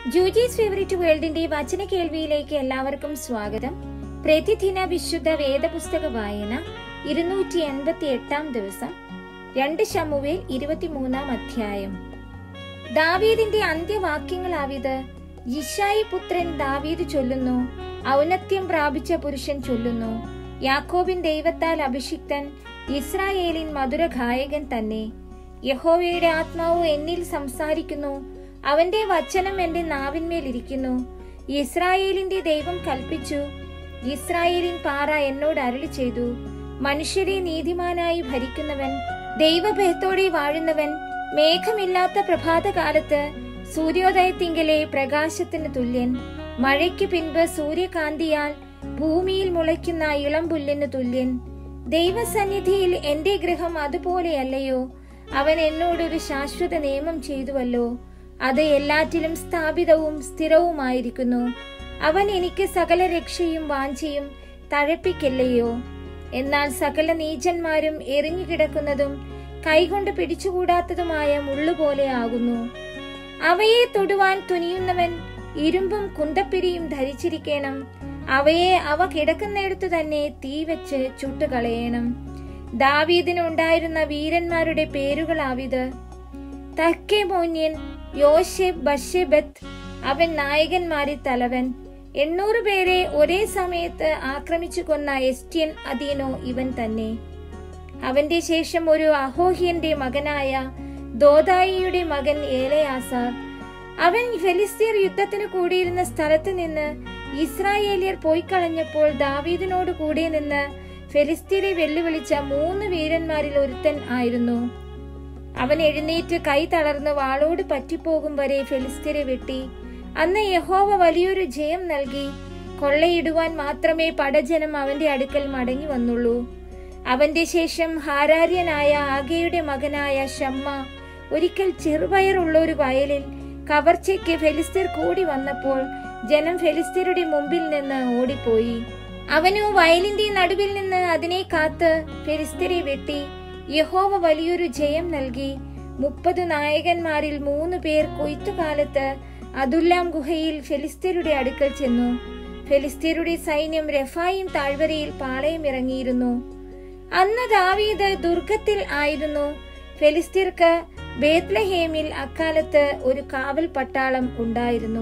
ജൂജീസ് favourite വേൾഡിന്റെ വചന കേൾവിയിലേക്ക് എല്ലാവർക്കും സ്വാഗതം പ്രതിദിന വിശുദ്ധ വേദപുസ്തക വായന ഇരുന്നൂറ്റി എൺപത്തി എട്ടാം ദിവസം രണ്ട് ശമുവേൽ ഇരുപത്തിമൂന്നാം അധ്യായം ദാവീദിന്റെ അന്ത്യവാക്യങ്ങളാവിത് യിഷായി പുത്രൻ ദാവീദ് ചൊല്ലുന്നു ഔന്നത്യം പ്രാപിച്ച പുരുഷൻ ചൊല്ലുന്നു യാക്കോബിൻ ദൈവത്താൽ അഭിഷിക്തൻ ഇസ്രായേലിൻ മധുര ഗായകൻ തന്നെ യഹോവയുടെ ആത്മാവ് എന്നിൽ സംസാരിക്കുന്നു അവന്റെ വചനം എന്റെ നാവിന്മേൽ ഇരിക്കുന്നു ഇസ്രായേലിന്റെ ദൈവം കൽപ്പിച്ചു ഇസ്രായേലിൻ പാറ എന്നോട് അരളി ചെയ്തു മനുഷ്യരെ നീതിമാനായി ഭരിക്കുന്നവൻ ദൈവഭയത്തോടെ വാഴുന്നവൻ മേഘമില്ലാത്ത പ്രഭാതകാലത്ത് സൂര്യോദയത്തിങ്കലെ പ്രകാശത്തിന് തുല്യൻ മഴയ്ക്ക് പിൻപ് സൂര്യകാന്തിയാൽ ഭൂമിയിൽ മുളയ്ക്കുന്ന ഇളം പുല്ലിന് തുല്യൻ ദൈവസന്നിധിയിൽ എന്റെ ഗൃഹം അതുപോലെയല്ലയോ അവൻ എന്നോടൊരു ശാശ്വത നിയമം ചെയ്തുവല്ലോ അത് എല്ലാറ്റിലും സ്ഥാപിതവും സ്ഥിരവുമായിരിക്കുന്നു അവൻ എനിക്ക് സകല രക്ഷയും വാഞ്ചയും തഴപ്പിക്കല്ലയോ എന്നാൽ സകല നീചന്മാരും എറിഞ്ഞു കിടക്കുന്നതും കൈകൊണ്ട് പിടിച്ചുകൂടാത്തതുമായ മുള്ളുപോലെ ആകുന്നു അവയെ തൊടുവാൻ തുനിയുന്നവൻ ഇരുമ്പും കുന്തപ്പിരിയും ധരിച്ചിരിക്കണം അവയെ അവ കിടക്കുന്നിടത്തു തന്നെ തീ വെച്ച് ചുട്ടുകളയണം ദാവീദിനുണ്ടായിരുന്ന വീരന്മാരുടെ പേരുകളാവിത് തർക്കേമോന്യൻ യോശെബ് ബഷെബത്ത് അവൻ നായകന്മാരിൽ തലവൻ എണ്ണൂറ് പേരെ ഒരേ സമയത്ത് ആക്രമിച്ചു കൊന്ന എസ്റ്റിയൻ അദീനോ ഇവൻ തന്നെ അവന്റെ ശേഷം ഒരു അഹോഹ്യന്റെ മകനായ ദോദായിയുടെ മകൻ ഏലയാസാർ അവൻ ഫെലിസ്തീർ യുദ്ധത്തിന് കൂടിയിരുന്ന സ്ഥലത്ത് നിന്ന് ഇസ്രായേലിയർ പോയി കളഞ്ഞപ്പോൾ ദാവീദിനോട് കൂടെ നിന്ന് ഫെലിസ്തീരെ വെല്ലുവിളിച്ച മൂന്ന് വീരന്മാരിൽ ഒരുത്തൻ ആയിരുന്നു അവൻ എഴുന്നേറ്റ് കൈ തളർന്ന് വാളോട് പറ്റിപ്പോകും വരെ ഫെലിസ്തീരെ വെട്ടി അന്ന് യഹോവ വലിയൊരു ജയം നൽകി കൊള്ളയിടുവാൻ മാത്രമേ പടജനം അവന്റെ അടുക്കൽ മടങ്ങി വന്നുള്ളൂ അവന്റെ ശേഷം ഹാരാര്യനായ ആഗയുടെ മകനായ ഷമ്മ ഒരിക്കൽ ചെറുപയറുള്ള ഒരു വയലിൽ കവർച്ചയ്ക്ക് ഫെലിസ്തീർ കൂടി വന്നപ്പോൾ ജനം ഫെലിസ്തീരുടെ മുമ്പിൽ നിന്ന് ഓടിപ്പോയി അവനു വയലിന്റെ നടുവിൽ നിന്ന് അതിനെ കാത്ത് ഫെലിസ്തീരെ വെട്ടി യഹോവ വലിയൊരു ജയം നൽകി മുപ്പത് നായകന്മാരിൽ മൂന്ന് പേർ കൊയ്ത്തുകാലത്ത് അതുല്ലാം ഗുഹയിൽ ഫെലിസ്തീരുടെ അടുക്കൽ ചെന്നു ഫെലിസ്തീരുടെ സൈന്യം രഫായും താഴ്വരയിൽ പാളയം ഇറങ്ങിയിരുന്നു അന്ന് ദാവീദ് ദുർഗത്തിൽ ആയിരുന്നു ഫെലിസ്തീർക്ക് ബേത്ലഹേമിൽ അക്കാലത്ത് ഒരു കാവൽ പട്ടാളം ഉണ്ടായിരുന്നു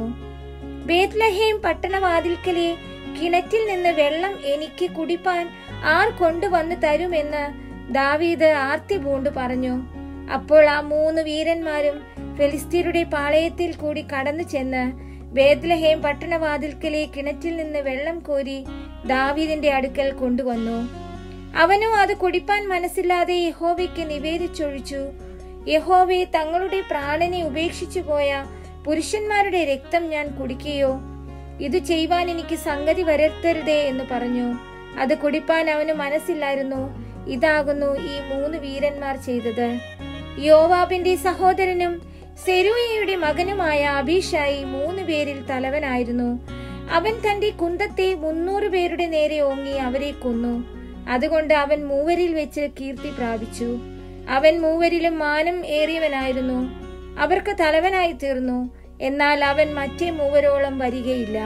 ബേത്ലഹേം പട്ടണവാതിൽക്കലെ കിണറ്റിൽ നിന്ന് വെള്ളം എനിക്ക് കുടിപ്പാൻ ആർ കൊണ്ടുവന്നു തരുമെന്ന് ദാവീദ് ആർത്തി പൂണ്ട് പറഞ്ഞു അപ്പോൾ ആ മൂന്ന് വീരന്മാരും ഫെലിസ്തീരുടെ പാളയത്തിൽ കൂടി കടന്നു ചെന്ന് ബേദ്ലഹേം പട്ടണവാതിൽക്കലെ കിണറ്റിൽ നിന്ന് വെള്ളം കോരി ദാവീദിന്റെ അടുക്കൽ കൊണ്ടുവന്നു അവനും അത് കുടിപ്പാൻ മനസ്സില്ലാതെ യഹോവയ്ക്ക് നിവേദിച്ചൊഴിച്ചു യഹോവയെ തങ്ങളുടെ പ്രാണനെ ഉപേക്ഷിച്ചു പോയ പുരുഷന്മാരുടെ രക്തം ഞാൻ കുടിക്കുകയോ ഇത് ചെയ്യുവാൻ എനിക്ക് സംഗതി വരുത്തരുതേ എന്ന് പറഞ്ഞു അത് കുടിപ്പാൻ അവന് മനസ്സില്ലായിരുന്നു ഇതാകുന്നു ഈ മൂന്ന് വീരന്മാർ ചെയ്തത് യോവാബിന്റെ സഹോദരനും സെരൂയയുടെ മകനുമായ അഭിഷായി മൂന്ന് പേരിൽ തലവനായിരുന്നു അവൻ തന്റെ കുന്തത്തെ മുന്നൂറ് പേരുടെ നേരെ ഓങ്ങി അവരെ കൊന്നു അതുകൊണ്ട് അവൻ മൂവരിൽ വെച്ച് കീർത്തി പ്രാപിച്ചു അവൻ മൂവരിലും മാനം ഏറിയവനായിരുന്നു അവർക്ക് തലവനായി തീർന്നു എന്നാൽ അവൻ മറ്റേ മൂവരോളം വരികയില്ല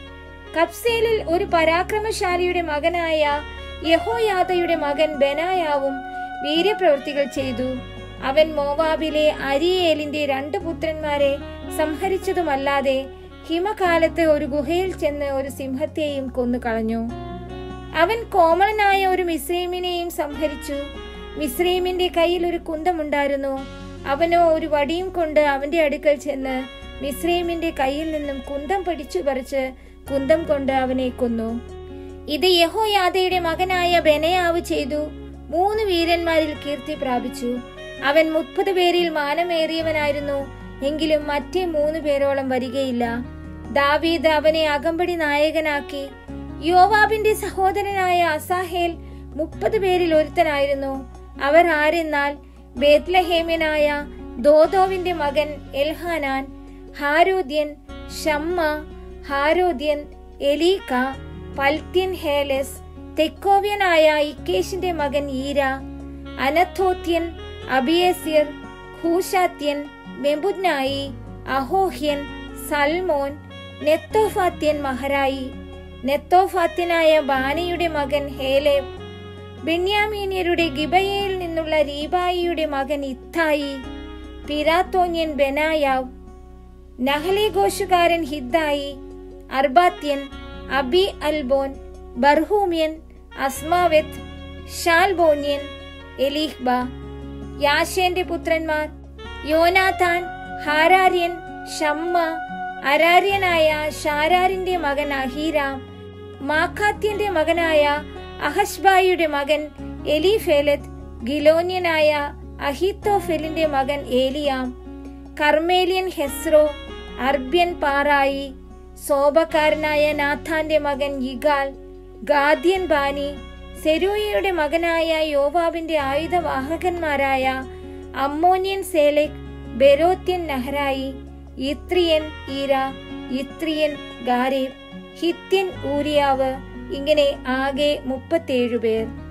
കപ്സേലിൽ ഒരു പരാക്രമശാലിയുടെ മകനായ യഹോയാദയുടെ മകൻ ബെനായാവും വീര്യപ്രവൃത്തികൾ ചെയ്തു അവൻ മോവാബിലെ അരിയേലിന്റെ രണ്ട് പുത്രന്മാരെ സംഹരിച്ചതുമല്ലാതെ ഹിമകാലത്ത് ഒരു ഗുഹയിൽ ചെന്ന് ഒരു സിംഹത്തെയും കൊന്നു കളഞ്ഞു അവൻ കോമളനായ ഒരു മിസ്രൈമിനെയും സംഹരിച്ചു മിസ്രൈമിന്റെ കയ്യിൽ ഒരു കുന്തമുണ്ടായിരുന്നു അവനോ ഒരു വടിയും കൊണ്ട് അവന്റെ അടുക്കൽ ചെന്ന് മിസ്രൈമിന്റെ കയ്യിൽ നിന്നും കുന്തം പിടിച്ചു പറിച്ച് കുന്തം കൊണ്ട് അവനെ കൊന്നു ഇത് യഹോയാദയുടെ മകനായ ബെനയാവ് ചെയ്തു മൂന്ന് വീരന്മാരിൽ കീർത്തി പ്രാപിച്ചു അവൻ മുപ്പത് പേരിൽ മാനമേറിയവനായിരുന്നു എങ്കിലും മറ്റേ മൂന്ന് പേരോളം വരികയില്ല ദാവീദ് അവനെ അകമ്പടി നായകനാക്കി യോവാബിന്റെ സഹോദരനായ അസാഹേൽ മുപ്പത് പേരിൽ ഒരുത്തനായിരുന്നു അവർ ആരെന്നാൽ ബേത്ലഹേമ്യനായ ദോദോവിന്റെ മകൻ എൽഹാനാൻ ഹാരോദ്യൻ ഷമ്മ ഹാരോദ്യൻ എലീക്ക പൽത്യൻ ഹേലസ് തെക്കോവ്യനായ ഇക്കേഷിന്റെ മകൻ ഈര അനഥോത്യൻ അബിയസിർ ഹൂഷാത്യൻ മെബുദ്നായി അഹോഹ്യൻ സൽമോൻ നെത്തോഫാത്യൻ മഹരായി നെത്തോഫാത്യനായ ബാനയുടെ മകൻ ഹേലേബ് ബെന്യാമീന്യരുടെ ഗിബയയിൽ നിന്നുള്ള രീബായിയുടെ മകൻ ഇത്തായി പിരാത്തോന്യൻ ബെനായാവ് നഹലേഘോഷുകാരൻ ഹിദ്ദായി അർബാത്യൻ അബി അൽബോൻ ബർഹൂമ്യൻ അസ്മാവെത്ത് ഷാൽബോന്യൻ എലീഹ്ബ യാശേന്റെ പുത്രന്മാർ യോനാഥാൻ ഹാരാര്യൻ ഷമ്മ അരാര്യനായ ഷാരാരിന്റെ മകൻ അഹീരാം മാഖാത്യന്റെ മകനായ അഹഷ്ബായിയുടെ മകൻ എലിഫേലത്ത് ഗിലോന്യനായ അഹിത്തോഫെലിന്റെ മകൻ ഏലിയാം കർമേലിയൻ ഹെസ്രോ അർബ്യൻ പാറായി സോബക്കാരനായ നാഥാന്റെ മകൻ യിഗാൽ ഗാദ്യൻ ബാനി സെരൂയയുടെ മകനായ യോവാബിന്റെ ആയുധവാഹകന്മാരായ അമ്മോന്യൻ സേലെക് ബെരോത്യൻ നഹരായി ഇത്രിയൻ ഈര ഇത്രിയൻ ഗാരേബ് ഹിത്യൻ ഊരിയാവ് ഇങ്ങനെ ആകെ മുപ്പത്തേഴു പേർ